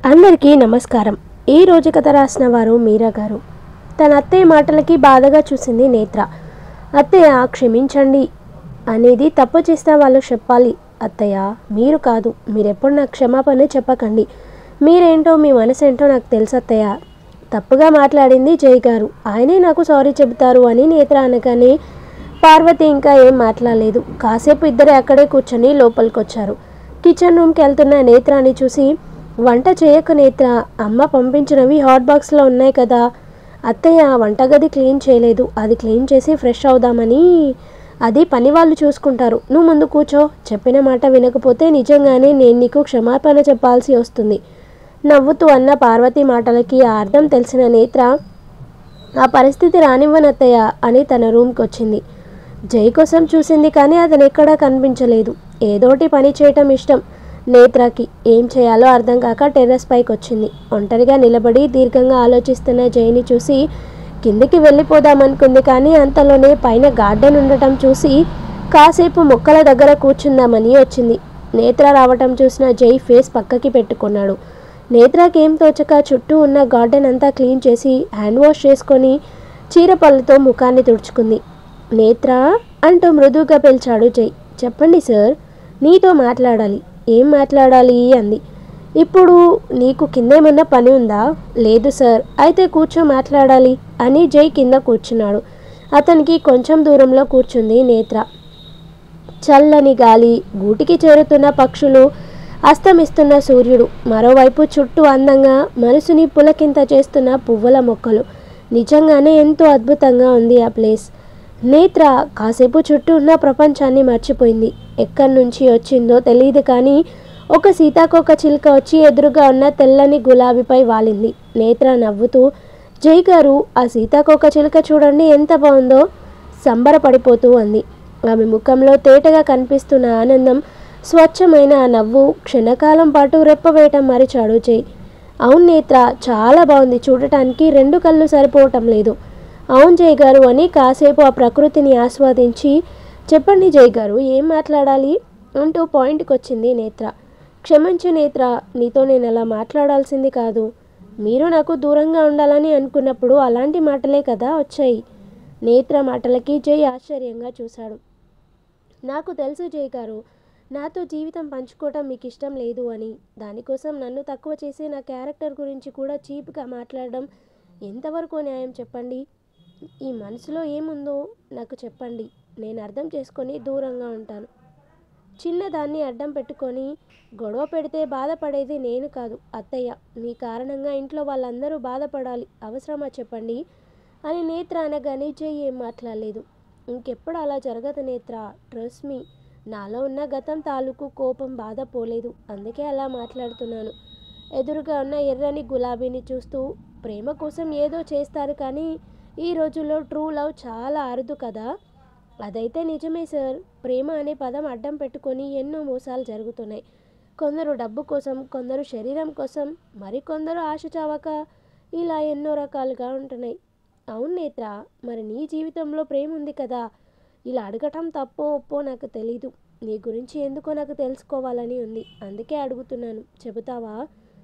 అందరికీ నమస్కారం ఈ రోజు కథ రాసిన వారు మీరా గారు తన అత్తయ్య మాటలకి బాధగా చూసింది నేత్ర అత్తయ్య క్షమించండి అనేది తప్పు చేస్తే వాళ్ళు చెప్పాలి అత్తయ్య మీరు కాదు మీరెప్పుడు నాకు క్షమాపణ చెప్పకండి మీరేంటో మీ మనసు ఏంటో నాకు తెలుసు అత్తయ్య తప్పుగా మాట్లాడింది జై గారు ఆయనే నాకు సారీ చెబుతారు అని నేత్ర అనగానే పార్వతి ఇంకా ఏం మాట్లాడలేదు కాసేపు ఇద్దరు అక్కడే కూర్చొని లోపలికి వచ్చారు కిచెన్ రూమ్కి వెళ్తున్న నేత్రాని చూసి వంట చేయక నేత్ర అమ్మ పంపించినవి హాట్ బాక్స్లో ఉన్నాయి కదా అత్తయ్య వంటగది క్లీన్ చేయలేదు అది క్లీన్ చేసి ఫ్రెష్ అవుదామని అది పని వాళ్ళు చూసుకుంటారు నువ్వు ముందు కూర్చో చెప్పిన మాట వినకపోతే నిజంగానే నేను నీకు క్షమాపణ చెప్పాల్సి వస్తుంది నవ్వుతూ అన్న పార్వతి మాటలకి ఆ అర్థం తెలిసిన నేత్ర ఆ పరిస్థితి రానివ్వనత్తయ్య అని తన రూమ్కి వచ్చింది జై కోసం చూసింది కానీ అతను ఎక్కడా కనిపించలేదు ఏదోటి పని చేయటం ఇష్టం నేత్రకి ఏం చేయాలో అర్థం కాక టెర్రస్ పైకి వచ్చింది ఒంటరిగా నిలబడి దీర్ఘంగా ఆలోచిస్తున్న జైని చూసి కిందికి వెళ్ళిపోదామనుకుంది కానీ అంతలోనే పైన గార్డెన్ ఉండటం చూసి కాసేపు మొక్కల దగ్గర కూర్చుందామని వచ్చింది నేత్ర రావటం చూసిన జై ఫేస్ పక్కకి పెట్టుకున్నాడు నేత్రకి ఏం తోచక చుట్టూ ఉన్న గార్డెన్ అంతా క్లీన్ చేసి హ్యాండ్ వాష్ చేసుకొని చీరపళ్ళతో ముఖాన్ని తుడుచుకుంది నేత్ర అంటూ మృదువుగా పిలిచాడు జై చెప్పండి సార్ నీతో మాట్లాడాలి ఏం మాట్లాడాలి అంది ఇప్పుడు నీకు కిందేమన్నా పని ఉందా లేదు సార్ అయితే కూర్చో మాట్లాడాలి అని జై కింద కూర్చున్నాడు అతనికి కొంచెం దూరంలో కూర్చుంది నేత్ర చల్లని గాలి గూటికి చేరుతున్న పక్షులు అస్తమిస్తున్న సూర్యుడు మరోవైపు చుట్టూ అందంగా మనసుని పులకింత చేస్తున్న పువ్వుల మొక్కలు నిజంగానే ఎంతో అద్భుతంగా ఉంది ఆ ప్లేస్ నేత్ర కాసేపు చుట్టూ ఉన్న ప్రపంచాన్ని మర్చిపోయింది ఎక్కడి నుంచి వచ్చిందో తెలియదు కానీ ఒక సీతాకోక చిలుక వచ్చి ఎదురుగా ఉన్న తెల్లని గులాబీపై వాలింది నేత్ర నవ్వుతూ జై గారు ఆ సీతాకోక చిలుక చూడండి ఎంత బాగుందో సంబరపడిపోతూ అంది ఆమె ముఖంలో తేటగా కనిపిస్తున్న ఆనందం స్వచ్ఛమైన ఆ నవ్వు క్షణకాలం పాటు రెప్పవేయటం మరిచాడు జై అవును నేత్ర చాలా బాగుంది చూడటానికి రెండు కళ్ళు సరిపోవటం లేదు అవును జై గారు అని కాసేపు ఆ ప్రకృతిని ఆస్వాదించి చెప్పండి జై గారు ఏం మాట్లాడాలి అంటూ పాయింట్కి వచ్చింది నేత్ర క్షమించు నేత్ర నీతో నేను అలా మాట్లాడాల్సింది కాదు మీరు నాకు దూరంగా ఉండాలని అనుకున్నప్పుడు అలాంటి మాటలే కదా వచ్చాయి నేత్ర మాటలకి జై ఆశ్చర్యంగా చూశాడు నాకు తెలుసు జై గారు నాతో జీవితం పంచుకోవటం మీకు ఇష్టం లేదు అని దానికోసం నన్ను తక్కువ చేసి నా క్యారెక్టర్ గురించి కూడా చీప్గా మాట్లాడడం ఎంతవరకు న్యాయం చెప్పండి ఈ మనసులో ఏముందో నాకు చెప్పండి నేను అర్థం చేసుకొని దూరంగా ఉంటాను చిన్నదాన్ని అడ్డం పెట్టుకొని గొడవ పెడితే బాధపడేది నేను కాదు అత్తయ్య మీ కారణంగా ఇంట్లో వాళ్ళందరూ బాధపడాలి అవసరమా చెప్పండి అని నేత్ర అనగానే జై ఏం మాట్లాడలేదు ఇంకెప్పుడు అలా జరగదు నేత్ర ట్రస్ట్ మీ నాలో ఉన్న గతం తాలూకు కోపం బాధ పోలేదు అందుకే అలా మాట్లాడుతున్నాను ఎదురుగా ఉన్న ఎర్రని గులాబీని చూస్తూ ప్రేమ కోసం ఏదో చేస్తారు కానీ ఈ రోజుల్లో ట్రూ లవ్ చాలా అరుదు కదా అదైతే నిజమే సార్ ప్రేమ అనే పదం అడ్డం పెట్టుకొని ఎన్నో మోసాలు జరుగుతున్నాయి కొందరు డబ్బు కోసం కొందరు శరీరం కోసం మరికొందరు ఆశ చావక ఇలా ఎన్నో రకాలుగా ఉంటున్నాయి అవును నేత్ర మరి నీ జీవితంలో ప్రేమ ఉంది కదా ఇలా అడగటం తప్పో ఒప్పో నాకు తెలీదు నీ గురించి ఎందుకో నాకు తెలుసుకోవాలని ఉంది అందుకే అడుగుతున్నాను చెబుతావా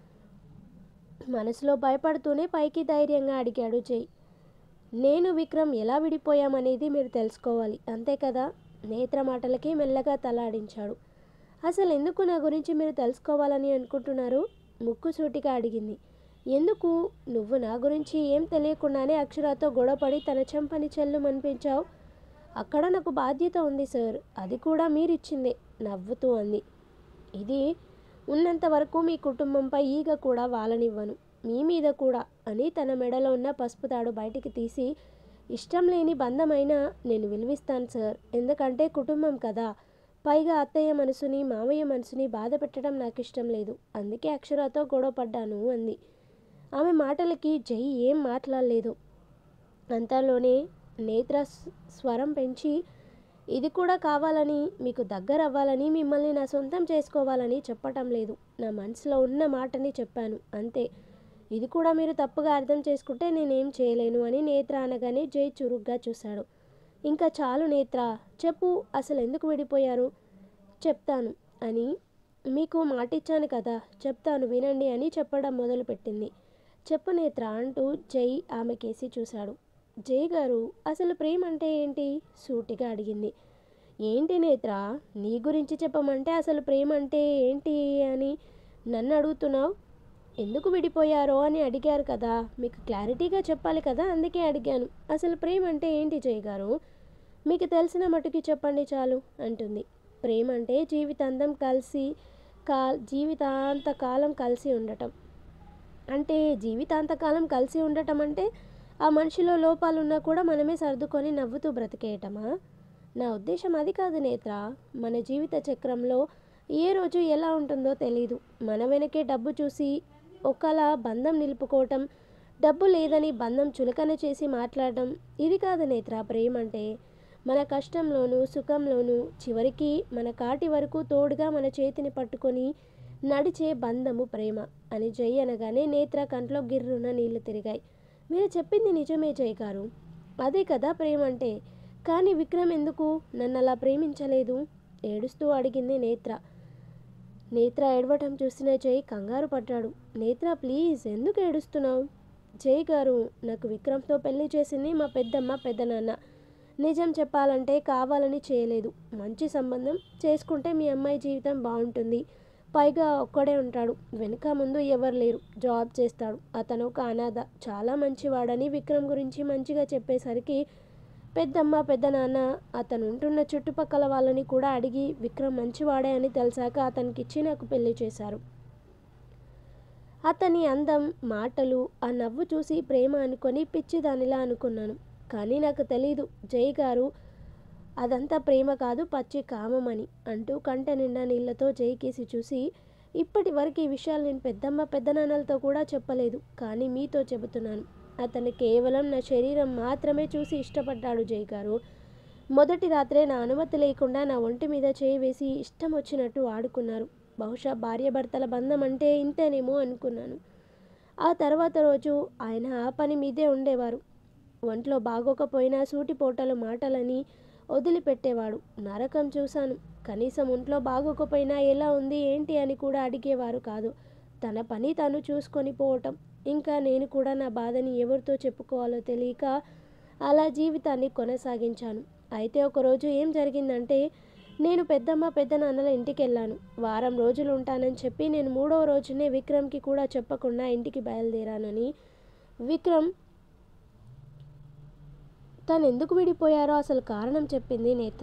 మనసులో భయపడుతూనే పైకి ధైర్యంగా అడిగాడు జై నేను విక్రమ్ ఎలా విడిపోయామనేది మీరు తెలుసుకోవాలి అంతే కదా నేత్ర మాటలకి మెల్లగా తలాడించాడు అసలు ఎందుకు నా గురించి మీరు తెలుసుకోవాలని అనుకుంటున్నారు ముక్కు సూటిగా అడిగింది ఎందుకు నువ్వు నా గురించి ఏం తెలియకుండానే అక్షరాతో గొడవపడి తన చెంపని చెల్లు మనిపించావు అక్కడ నాకు బాధ్యత ఉంది సార్ అది కూడా మీరిచ్చిందే నవ్వుతూ అంది ఇది ఉన్నంత వరకు మీ కుటుంబంపై ఈగ కూడా వాలనివ్వను మీ మీద కూడా అని తన మెడలో ఉన్న పసుపు తాడు బయటికి తీసి ఇష్టం లేని బంధమైనా నేను విలువిస్తాను సార్ ఎందుకంటే కుటుంబం కదా పైగా అత్తయ్య మనసుని మామయ్య మనసుని బాధ పెట్టడం నాకు ఇష్టం లేదు అందుకే అక్షరాతో గొడవ పడ్డాను అంది ఆమె మాటలకి జై ఏం మాట్లాడలేదు అంతలోనే నేత్ర స్వ- స్వరం పెంచి ఇది కూడా కావాలని మీకు దగ్గర అవ్వాలని మిమ్మల్ని నా సొంతం చేసుకోవాలని చెప్పటం లేదు నా మనసులో ఉన్న మాటని చెప్పాను అంతే ఇది కూడా మీరు తప్పుగా అర్థం చేసుకుంటే నేనేం చేయలేను అని నేత్ర అనగానే జై చురుగ్గా చూశాడు ఇంకా చాలు నేత్ర చెప్పు అసలు ఎందుకు విడిపోయారు చెప్తాను అని మీకు మాటిచ్చాను కదా చెప్తాను వినండి అని చెప్పడం మొదలుపెట్టింది చెప్పు నేత్ర అంటూ జై ఆమె కేసి చూశాడు జై గారు అసలు ప్రేమ అంటే ఏంటి సూటిగా అడిగింది ఏంటి నేత్ర నీ గురించి చెప్పమంటే అసలు ప్రేమ అంటే ఏంటి అని నన్ను అడుగుతున్నావు ఎందుకు విడిపోయారో అని అడిగారు కదా మీకు క్లారిటీగా చెప్పాలి కదా అందుకే అడిగాను అసలు ప్రేమ అంటే ఏంటి జై గారు మీకు తెలిసిన మటుకి చెప్పండి చాలు అంటుంది ప్రేమ అంటే జీవితాంతం కలిసి కా జీవితాంత కాలం కలిసి ఉండటం అంటే జీవితాంతకాలం కలిసి ఉండటం అంటే ఆ మనిషిలో లోపాలున్నా కూడా మనమే సర్దుకొని నవ్వుతూ బ్రతికేయటమా నా ఉద్దేశం అది కాదు నేత్ర మన జీవిత చక్రంలో ఏ రోజు ఎలా ఉంటుందో తెలీదు మన వెనకే డబ్బు చూసి ఒకలా బంధం నిలుపుకోవటం డబ్బు లేదని బంధం చులకన చేసి మాట్లాడడం ఇది కాదు నేత్ర ప్రేమ అంటే మన కష్టంలోనూ సుఖంలోనూ చివరికి మన కాటి వరకు తోడుగా మన చేతిని పట్టుకొని నడిచే బంధము ప్రేమ అని జై అనగానే నేత్ర కంట్లో గిర్రున నీళ్లు తిరిగాయి మీరు చెప్పింది నిజమే జై గారు అదే కదా ప్రేమ అంటే కానీ విక్రమ్ ఎందుకు నన్ను అలా ప్రేమించలేదు ఏడుస్తూ అడిగింది నేత్ర నేత్ర ఏడవటం చూసిన జై కంగారు పడ్డాడు నేత్ర ప్లీజ్ ఎందుకు ఏడుస్తున్నావు జై గారు నాకు విక్రమ్తో పెళ్లి చేసింది మా పెద్దమ్మ పెద్దనాన్న నిజం చెప్పాలంటే కావాలని చేయలేదు మంచి సంబంధం చేసుకుంటే మీ అమ్మాయి జీవితం బాగుంటుంది పైగా ఒక్కడే ఉంటాడు వెనుక ముందు ఎవరు లేరు జాబ్ చేస్తాడు అతను ఒక అనాథ చాలా మంచివాడని విక్రమ్ గురించి మంచిగా చెప్పేసరికి పెద్దమ్మ పెద్దనాన్న అతను ఉంటున్న చుట్టుపక్కల వాళ్ళని కూడా అడిగి విక్రమ్ మంచివాడే అని తెలిసాక అతనికి ఇచ్చి నాకు పెళ్లి చేశారు అతని అందం మాటలు ఆ నవ్వు చూసి ప్రేమ అనుకొని పిచ్చిదానిలా అనుకున్నాను కానీ నాకు తెలీదు జై గారు అదంతా ప్రేమ కాదు పచ్చి కామమని అంటూ కంట నిండా నీళ్లతో జై కేసి చూసి ఇప్పటి వరకు ఈ విషయాలు నేను పెద్దమ్మ పెద్దనాన్నలతో కూడా చెప్పలేదు కానీ మీతో చెబుతున్నాను అతను కేవలం నా శరీరం మాత్రమే చూసి ఇష్టపడ్డాడు జై గారు మొదటి రాత్రే నా అనుమతి లేకుండా నా ఒంటి మీద చేయి వేసి ఇష్టం వచ్చినట్టు ఆడుకున్నారు బహుశా భార్యాభర్తల బంధం అంటే ఇంతేనేమో అనుకున్నాను ఆ తర్వాత రోజు ఆయన ఆ పని మీదే ఉండేవారు ఒంట్లో బాగోకపోయినా సూటిపోటలు మాటలని వదిలిపెట్టేవాడు నరకం చూశాను కనీసం ఒంట్లో బాగోకపోయినా ఎలా ఉంది ఏంటి అని కూడా అడిగేవారు కాదు తన పని తాను చూసుకొని పోవటం ఇంకా నేను కూడా నా బాధని ఎవరితో చెప్పుకోవాలో తెలియక అలా జీవితాన్ని కొనసాగించాను అయితే ఒకరోజు ఏం జరిగిందంటే నేను పెద్దమ్మ పెద్దనాన్నల ఇంటికి వెళ్ళాను వారం రోజులు ఉంటానని చెప్పి నేను మూడవ రోజునే విక్రమ్కి కూడా చెప్పకుండా ఇంటికి బయలుదేరానని విక్రమ్ తను ఎందుకు విడిపోయారో అసలు కారణం చెప్పింది నేత్ర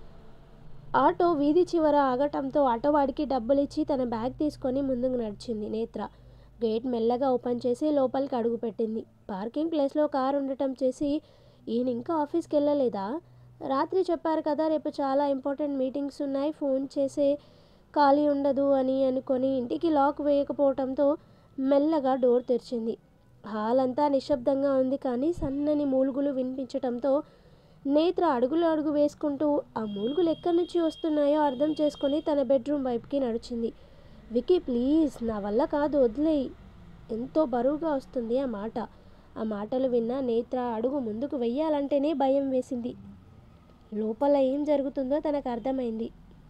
ఆటో వీధి చివర ఆగటంతో ఆటో వాడికి డబ్బులు ఇచ్చి తన బ్యాగ్ తీసుకొని ముందుకు నడిచింది నేత్ర గేట్ మెల్లగా ఓపెన్ చేసి లోపలికి అడుగుపెట్టింది పార్కింగ్ ప్లేస్లో కారు ఉండటం చేసి ఈయన ఇంకా ఆఫీస్కి వెళ్ళలేదా రాత్రి చెప్పారు కదా రేపు చాలా ఇంపార్టెంట్ మీటింగ్స్ ఉన్నాయి ఫోన్ చేసే ఖాళీ ఉండదు అని అనుకొని ఇంటికి లాక్ వేయకపోవటంతో మెల్లగా డోర్ తెరిచింది హాల్ అంతా నిశ్శబ్దంగా ఉంది కానీ సన్నని మూలుగులు వినిపించటంతో నేత్ర అడుగులు అడుగు వేసుకుంటూ ఆ మూలుగులు ఎక్కడి నుంచి వస్తున్నాయో అర్థం చేసుకొని తన బెడ్రూమ్ వైపుకి నడిచింది వికీ ప్లీజ్ నా వల్ల కాదు వదిలేయి ఎంతో బరువుగా వస్తుంది ఆ మాట ఆ మాటలు విన్న నేత్ర అడుగు ముందుకు వెయ్యాలంటేనే భయం వేసింది లోపల ఏం జరుగుతుందో తనకు అర్థమైంది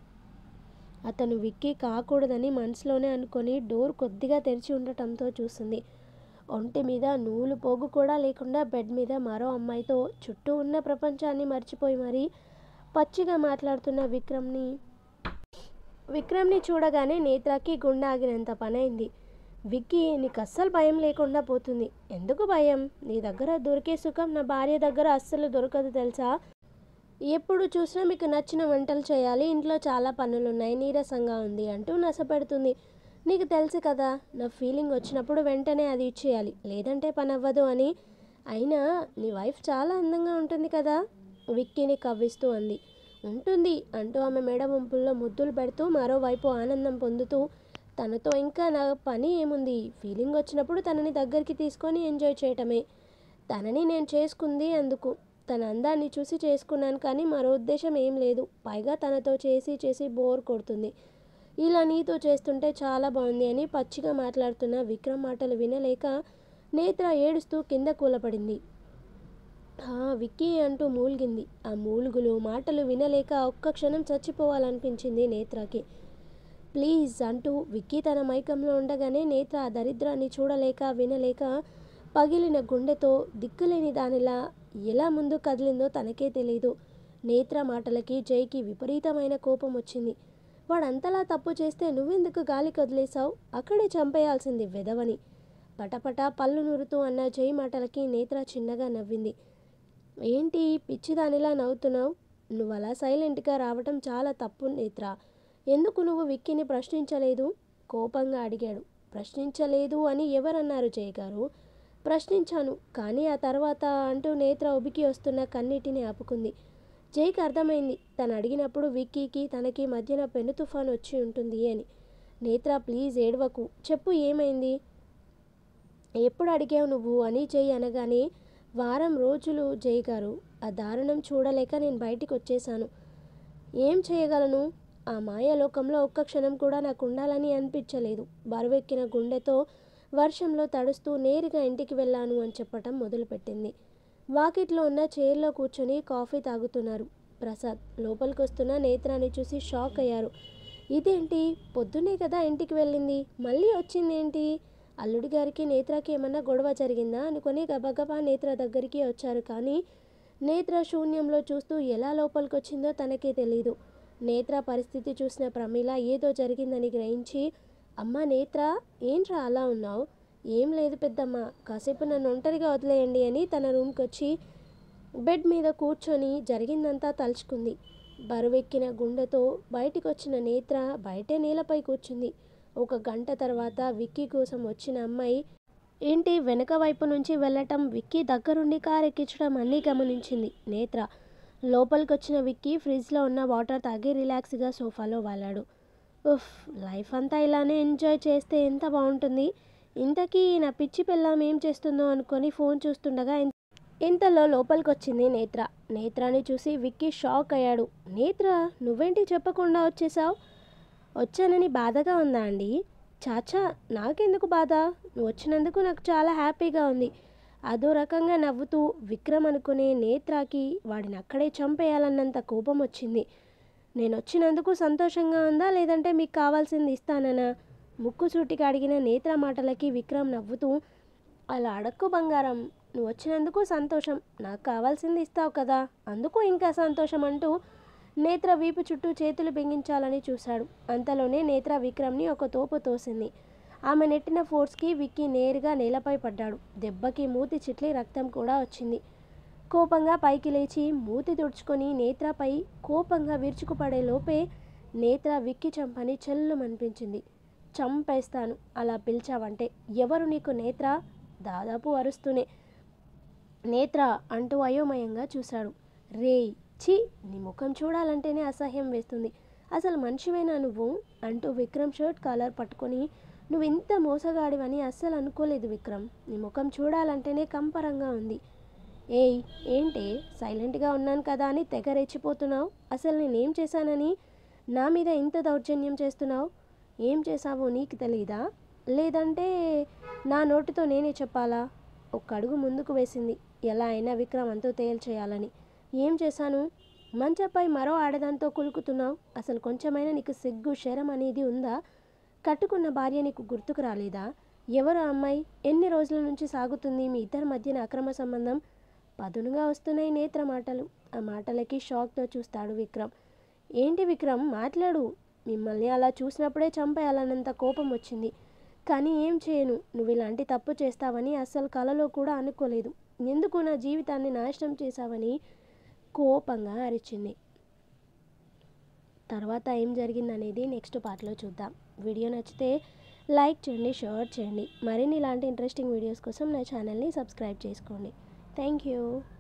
అతను విక్కీ కాకూడదని మనసులోనే అనుకొని డోర్ కొద్దిగా తెరిచి ఉండటంతో చూసింది ఒంటి మీద నూలు పోగు కూడా లేకుండా బెడ్ మీద మరో అమ్మాయితో చుట్టూ ఉన్న ప్రపంచాన్ని మర్చిపోయి మరీ పచ్చిగా మాట్లాడుతున్న విక్రమ్ని విక్రమ్ని చూడగానే నేత్రకి గుండె ఆగినంత పనైంది విక్కీ నీకు అస్సలు భయం లేకుండా పోతుంది ఎందుకు భయం నీ దగ్గర దొరికే సుఖం నా భార్య దగ్గర అస్సలు దొరకదు తెలుసా ఎప్పుడు చూసినా మీకు నచ్చిన వంటలు చేయాలి ఇంట్లో చాలా పనులు ఉన్నాయి నీరసంగా ఉంది అంటూ నసపెడుతుంది నీకు తెలుసు కదా నా ఫీలింగ్ వచ్చినప్పుడు వెంటనే అది ఇచ్చేయాలి లేదంటే పని అవ్వదు అని అయినా నీ వైఫ్ చాలా అందంగా ఉంటుంది కదా విక్కీని కవ్విస్తూ అంది ఉంటుంది అంటూ ఆమె మెడ వంపుల్లో ముద్దులు పెడుతూ మరోవైపు ఆనందం పొందుతూ తనతో ఇంకా నా పని ఏముంది ఫీలింగ్ వచ్చినప్పుడు తనని దగ్గరికి తీసుకొని ఎంజాయ్ చేయటమే తనని నేను చేసుకుంది అందుకు తన అందాన్ని చూసి చేసుకున్నాను కానీ మరో ఉద్దేశం ఏం లేదు పైగా తనతో చేసి చేసి బోర్ కొడుతుంది ఇలా నీతో చేస్తుంటే చాలా బాగుంది అని పచ్చిగా మాట్లాడుతున్న విక్రమ్ మాటలు వినలేక నేత్ర ఏడుస్తూ కింద కూలపడింది "ఆ, విక్కీ అంటూ మూలిగింది ఆ మూలుగులు మాటలు వినలేక ఒక్క క్షణం చచ్చిపోవాలనిపించింది నేత్రకి ప్లీజ్ అంటూ విక్కీ తన మైకంలో ఉండగానే నేత్ర ఆ దరిద్రాన్ని చూడలేక వినలేక పగిలిన గుండెతో దిక్కులేని దానిలా ఎలా ముందు కదిలిందో తనకే తెలియదు నేత్ర మాటలకి జైకి విపరీతమైన కోపం వచ్చింది వాడంతలా తప్పు చేస్తే నువ్వెందుకు గాలి కదిలేశావు అక్కడే చంపేయాల్సింది వెదవని పటపట పళ్ళు నురుతూ అన్న జై మాటలకి నేత్ర చిన్నగా నవ్వింది ఏంటి పిచ్చిదానిలా నవ్వుతున్నావు నువ్వు అలా సైలెంట్గా రావటం చాలా తప్పు నేత్ర ఎందుకు నువ్వు విక్కీని ప్రశ్నించలేదు కోపంగా అడిగాడు ప్రశ్నించలేదు అని ఎవరన్నారు జయ్ గారు ప్రశ్నించాను కానీ ఆ తర్వాత అంటూ నేత్ర ఉబికి వస్తున్న కన్నీటిని ఆపుకుంది జైకి అర్థమైంది తను అడిగినప్పుడు విక్కీకి తనకి మధ్యన పెను తుఫాన్ వచ్చి ఉంటుంది అని నేత్ర ప్లీజ్ ఏడవకు చెప్పు ఏమైంది ఎప్పుడు అడిగావు నువ్వు అని జై అనగానే వారం రోజులు జై గారు ఆ దారుణం చూడలేక నేను బయటికి వచ్చేసాను ఏం చేయగలను ఆ మాయాలోకంలో ఒక్క క్షణం కూడా నాకు ఉండాలని అనిపించలేదు బరువెక్కిన గుండెతో వర్షంలో తడుస్తూ నేరుగా ఇంటికి వెళ్ళాను అని చెప్పటం మొదలుపెట్టింది వాకిట్లో ఉన్న చైర్లో కూర్చొని కాఫీ తాగుతున్నారు ప్రసాద్ లోపలికి వస్తున్న నేత్రాన్ని చూసి షాక్ అయ్యారు ఇదేంటి పొద్దున్నే కదా ఇంటికి వెళ్ళింది మళ్ళీ వచ్చిందేంటి అల్లుడి గారికి నేత్రకి ఏమన్నా గొడవ జరిగిందా అనుకొని గబగబా నేత్ర దగ్గరికి వచ్చారు కానీ నేత్ర శూన్యంలో చూస్తూ ఎలా లోపలికి వచ్చిందో తనకే తెలీదు నేత్ర పరిస్థితి చూసిన ప్రమీల ఏదో జరిగిందని గ్రహించి అమ్మ నేత్ర ఏంట్రా అలా ఉన్నావు ఏం లేదు పెద్దమ్మ కాసేపు నన్ను ఒంటరిగా వదిలేయండి అని తన రూమ్కి వచ్చి బెడ్ మీద కూర్చొని జరిగిందంతా తలుచుకుంది బరువెక్కిన గుండెతో బయటికి వచ్చిన నేత్ర బయటే నేలపై కూర్చుంది ఒక గంట తర్వాత విక్కీ కోసం వచ్చిన అమ్మాయి ఇంటి వెనక వైపు నుంచి వెళ్ళటం విక్కీ దగ్గరుండి కారు ఎక్కించడం అన్నీ గమనించింది నేత్ర లోపలికి వచ్చిన విక్కీ ఫ్రిడ్జ్లో ఉన్న వాటర్ తాగి రిలాక్స్గా సోఫాలో వాలాడు ఉఫ్ లైఫ్ అంతా ఇలానే ఎంజాయ్ చేస్తే ఎంత బాగుంటుంది ఇంతకీ నా పిచ్చి పిల్లం ఏం చేస్తుందో అనుకొని ఫోన్ చూస్తుండగా ఇన్- ఇంతలో లోపలికి వచ్చింది నేత్ర నేత్రాని చూసి విక్కీ షాక్ అయ్యాడు నేత్ర నువ్వేంటి చెప్పకుండా వచ్చేసావు వచ్చానని బాధగా ఉందా అండి చాచా నాకెందుకు బాధ నువ్వు వచ్చినందుకు నాకు చాలా హ్యాపీగా ఉంది అదో రకంగా నవ్వుతూ విక్రమ్ అనుకునే నేత్రాకి వాడిని అక్కడే చంపేయాలన్నంత కోపం వచ్చింది నేను వచ్చినందుకు సంతోషంగా ఉందా లేదంటే మీకు కావాల్సింది ఇస్తాననా ముక్కు సూటిగా అడిగిన నేత్ర మాటలకి విక్రమ్ నవ్వుతూ అలా అడక్కు బంగారం నువ్వు వచ్చినందుకు సంతోషం నాకు కావాల్సింది ఇస్తావు కదా అందుకు ఇంకా సంతోషం అంటూ నేత్ర వీపు చుట్టూ చేతులు బిగించాలని చూశాడు అంతలోనే నేత్ర విక్రమ్ని ఒక తోపు తోసింది ఆమె నెట్టిన ఫోర్స్కి విక్కీ నేరుగా నేలపై పడ్డాడు దెబ్బకి మూతి చిట్లి రక్తం కూడా వచ్చింది కోపంగా పైకి లేచి మూతి తుడుచుకొని నేత్రపై కోపంగా విరుచుకుపడే లోపే నేత్ర విక్కి చంపని చెల్లుమనిపించింది చంపేస్తాను అలా పిలిచావంటే ఎవరు నీకు నేత్ర దాదాపు అరుస్తూనే నేత్ర అంటూ అయోమయంగా చూశాడు రేయ్ ఛీ నీ ముఖం చూడాలంటేనే అసహ్యం వేస్తుంది అసలు మనిషివేనా నువ్వు అంటూ విక్రమ్ షర్ట్ కాలర్ పట్టుకొని నువ్వు ఇంత మోసగాడివని అస్సలు అనుకోలేదు విక్రమ్ నీ ముఖం చూడాలంటేనే కంపరంగా ఉంది ఏయ్ ఏంటే సైలెంట్గా ఉన్నాను కదా అని తెగ రెచ్చిపోతున్నావు అసలు నేనేం చేశానని నా మీద ఇంత దౌర్జన్యం చేస్తున్నావు ఏం చేశావో నీకు తెలీదా లేదంటే నా నోటితో నేనే చెప్పాలా ఒక్క అడుగు ముందుకు వేసింది ఎలా అయినా విక్రమ్ అంతా తేల్చేయాలని ఏం చేశాను మంచపై మరో ఆడదాంతో కులుకుతున్నావు అసలు కొంచెమైనా నీకు సిగ్గు శరం అనేది ఉందా కట్టుకున్న భార్య నీకు గుర్తుకు రాలేదా ఎవరు ఆ అమ్మాయి ఎన్ని రోజుల నుంచి సాగుతుంది మీ ఇద్దరి మధ్యన అక్రమ సంబంధం పదునుగా వస్తున్నాయి నేత్ర మాటలు ఆ మాటలకి షాక్తో చూస్తాడు విక్రమ్ ఏంటి విక్రమ్ మాట్లాడు మిమ్మల్ని అలా చూసినప్పుడే చంపేయాలన్నంత కోపం వచ్చింది కానీ ఏం చేయను నువ్వు ఇలాంటి తప్పు చేస్తావని అస్సలు కలలో కూడా అనుకోలేదు ఎందుకు నా జీవితాన్ని నాశనం చేశావని కోపంగా అరిచింది తర్వాత ఏం జరిగిందనేది నెక్స్ట్ పార్ట్లో చూద్దాం వీడియో నచ్చితే లైక్ చేయండి షేర్ చేయండి మరిన్ని ఇలాంటి ఇంట్రెస్టింగ్ వీడియోస్ కోసం నా ఛానల్ని సబ్స్క్రైబ్ చేసుకోండి థ్యాంక్ యూ